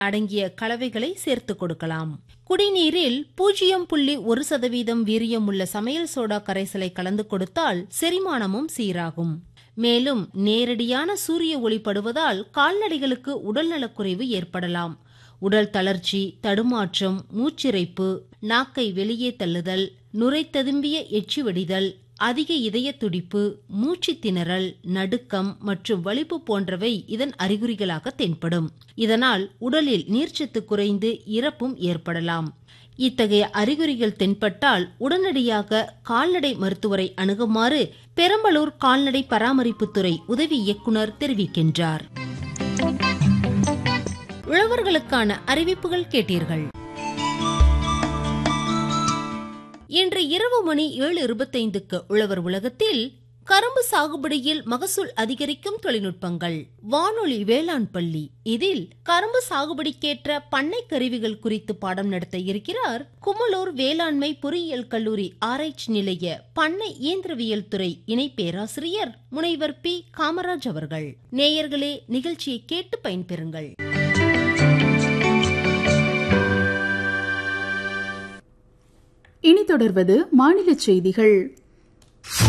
அடங்கிய கலவைகளை சேர்த்து கொடுக்கலாம் குடிநீரில் பூஜ்ஜியம் புள்ளி ஒரு சதவீதம் வீரியம் உள்ள சமையல் சோடா கரைசலை கலந்து கொடுத்தால் செரிமானமும் சீராகும் மேலும் நேரடியான சூரிய ஒளி படுவதால் கால்நடைகளுக்கு உடல்நலக்குறைவு ஏற்படலாம் உடல் தளர்ச்சி தடுமாற்றம் மூச்சிறைப்பு நாக்கை வெளியே தள்ளுதல் நுரை ததும்பிய எச்சி வெடிதல் அதிக இதய துடிப்பு மூச்சு திணறல் நடுக்கம் மற்றும் வலிப்பு போன்றவை இதன் அறிகுறிகளாக தென்படும் இதனால் உடலில் நீர்ச்சத்து குறைந்து இறப்பும் ஏற்படலாம் இத்தகைய அறிகுறிகள் தென்பட்டால் உடனடியாக கால்நடை மருத்துவரை அணுகுமாறு பெரம்பலூர் கால்நடை பராமரிப்புத்துறை உதவி இயக்குனர் தெரிவிக்கின்றார் உழவர்களுக்கான அறிவிப்புகள் கேட்டீர்கள் இன்று இரவு மணி ஏழு இருபத்தைந்துக்கு உழவர் உலகத்தில் கரும்பு சாகுபடியில் மகசூல் அதிகரிக்கும் தொழில்நுட்பங்கள் வானொலி வேளாண் பள்ளி இதில் கரும்பு சாகுபடிக்கேற்ற பண்ணை கருவிகள் குறித்து பாடம் நடத்த இருக்கிறார் குமலூர் வேளாண்மை பொறியியல் கல்லூரி ஆராய்ச்சி நிலைய பண்ணை இயந்திரவியல் துறை இணை பேராசிரியர் முனைவர் பி காமராஜ் அவர்கள் நேயர்களே நிகழ்ச்சியை கேட்டு பயன்பெறுங்கள் இனி தொடர்வது மாநில செய்திகள்